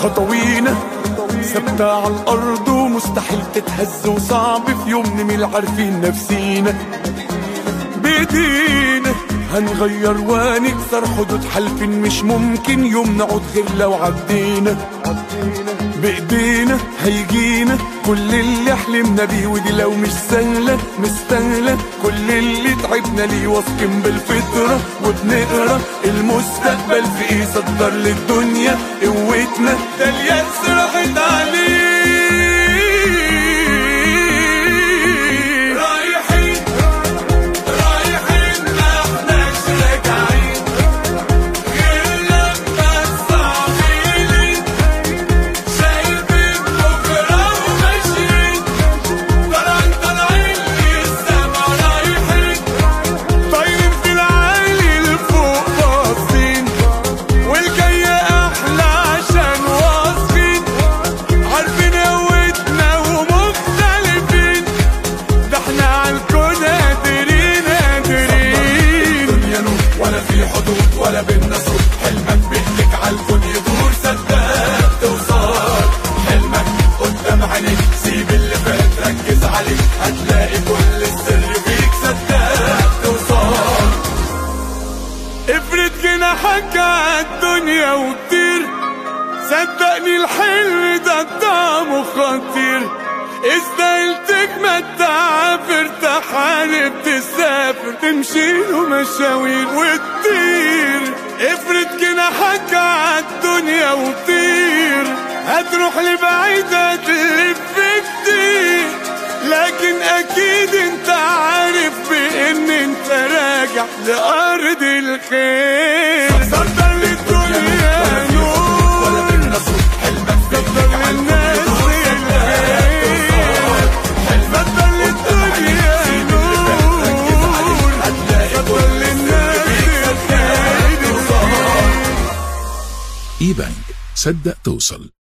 خطوينا ثابتة على الأرض ومستحيل تتهز وصعب في يوم نميل عارفين نفسينا بإيدينا هنغير ونكسر حدود حلف مش ممكن يوم نقعد غير لو عدينا بإيدينا هيجينا كل اللي حلمنا بيه ودي لو مش سهلة مستاهلة كل اللي تعبنا ليه واثقين بالفطرة وبنقرا المستقبل في ايه صدر للدنيا قوتنا ده اليأس راحت عليه رايحين رايحين ما احناش راجعين غير لما الصعبين شايفين بكرة وماشيين طالعين طالعين للسما رايحين طايرين في العالي لفوق باصين والجاية أحلى عشان واثقين عارفين قوتنا ومختلفين ده احنا عالكون قادرين قادرين دنيا نور ولا في حدود ولا بينا صوت حلمك بيدك عالكون يدور صدق توصل حلمك قدام عينيك سيب اللي فات ركز عليه هتلاقي كل السر فيك صدق توصل افرد جناحك عالدنيا وطير صدقني الحلم ده طعمه خطير استاهل تتمتع تحارب تسافر تمشي له مشاوير وتطير افرد جناحك عالدنيا وطير هتروح لبعيد هتلف كتير لكن اكيد انت عارف بان انت راجع لارض الخير صدر للدنيا ولا نور بينا صوت حلمك صدر بيدك عالكون للناس الخير صدر للدنيا نور هتلاقي صدر كل للناس الخير اي بانك صدق توصل